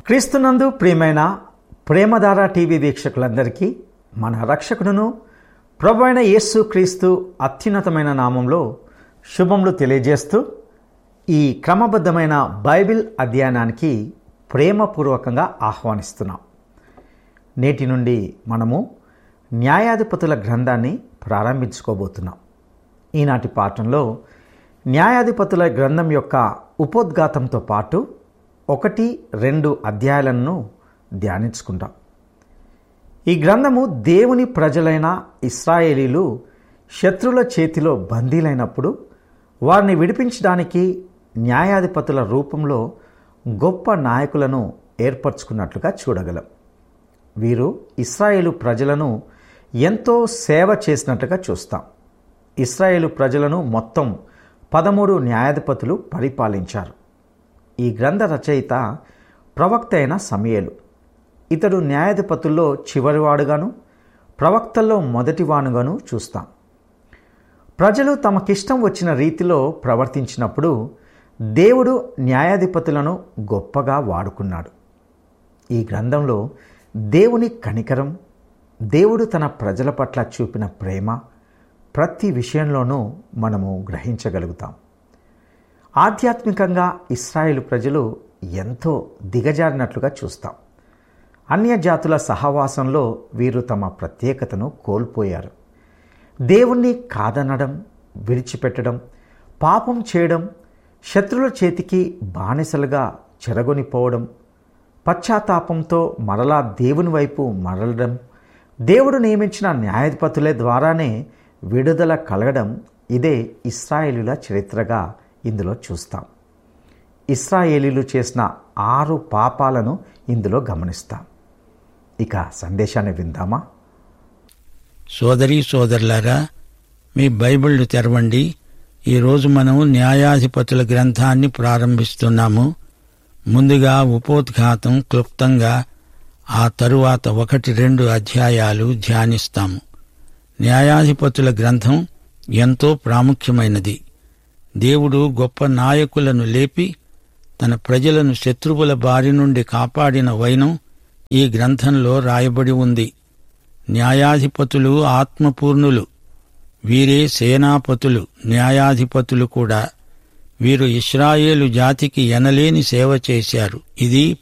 క్రీస్తునందు ప్రియమైన ప్రేమధార టీవీ వీక్షకులందరికీ మన రక్షకుడును ప్రభు అయిన యేసు క్రీస్తు అత్యున్నతమైన నామంలో శుభములు తెలియజేస్తూ ఈ క్రమబద్ధమైన బైబిల్ అధ్యయనానికి ప్రేమపూర్వకంగా ఆహ్వానిస్తున్నాం నేటి నుండి మనము న్యాయాధిపతుల గ్రంథాన్ని ప్రారంభించుకోబోతున్నాం ఈనాటి పాఠంలో న్యాయాధిపతుల గ్రంథం యొక్క ఉపోద్ఘాతంతో పాటు ఒకటి రెండు అధ్యాయాలను ధ్యానించుకుంటాం ఈ గ్రంథము దేవుని ప్రజలైన ఇస్రాయేలీలు శత్రుల చేతిలో బందీలైనప్పుడు వారిని విడిపించడానికి న్యాయాధిపతుల రూపంలో గొప్ప నాయకులను ఏర్పరచుకున్నట్లుగా చూడగలం వీరు ఇస్రాయేలు ప్రజలను ఎంతో సేవ చేసినట్లుగా చూస్తాం ఇస్రాయేలు ప్రజలను మొత్తం పదమూడు న్యాయాధిపతులు పరిపాలించారు ఈ గ్రంథ రచయిత ప్రవక్త అయిన సమయలు ఇతడు న్యాయాధిపతుల్లో చివరివాడుగాను ప్రవక్తల్లో మొదటివానుగాను చూస్తాం ప్రజలు తమకిష్టం వచ్చిన రీతిలో ప్రవర్తించినప్పుడు దేవుడు న్యాయాధిపతులను గొప్పగా వాడుకున్నాడు ఈ గ్రంథంలో దేవుని కనికరం దేవుడు తన ప్రజల పట్ల చూపిన ప్రేమ ప్రతి విషయంలోనూ మనము గ్రహించగలుగుతాం ఆధ్యాత్మికంగా ఇస్రాయేల్ ప్రజలు ఎంతో దిగజారినట్లుగా చూస్తాం అన్య జాతుల సహవాసంలో వీరు తమ ప్రత్యేకతను కోల్పోయారు దేవుణ్ణి కాదనడం విడిచిపెట్టడం పాపం చేయడం శత్రుల చేతికి బానిసలుగా చెరగొనిపోవడం పశ్చాత్తాపంతో మరలా దేవుని వైపు మరలడం దేవుడు నియమించిన న్యాయాధిపతుల ద్వారానే విడుదల కలగడం ఇదే ఇస్రాయేలుల చరిత్రగా ఇందులో చూస్తాం ఇస్రాయేలీలు చేసిన ఆరు పాపాలను ఇందులో గమనిస్తాం ఇక సందేశాన్ని విందామా సోదరీ సోదరులారా మీ బైబిళ్లు తెరవండి ఈరోజు మనం న్యాయాధిపతుల గ్రంథాన్ని ప్రారంభిస్తున్నాము ముందుగా ఉపోద్ఘాతం క్లుప్తంగా ఆ తరువాత ఒకటి రెండు అధ్యాయాలు ధ్యానిస్తాము న్యాయాధిపతుల గ్రంథం ఎంతో ప్రాముఖ్యమైనది దేవుడు గొప్ప నాయకులను లేపి తన ప్రజలను శత్రువుల బారి నుండి కాపాడిన వైనం ఈ గ్రంథంలో రాయబడి ఉంది న్యాయాధిపతులు ఆత్మపూర్ణులు వీరే సేనాపతులు న్యాయాధిపతులు కూడా వీరు ఇస్రాయేలు జాతికి ఎనలేని సేవ చేశారు ఇది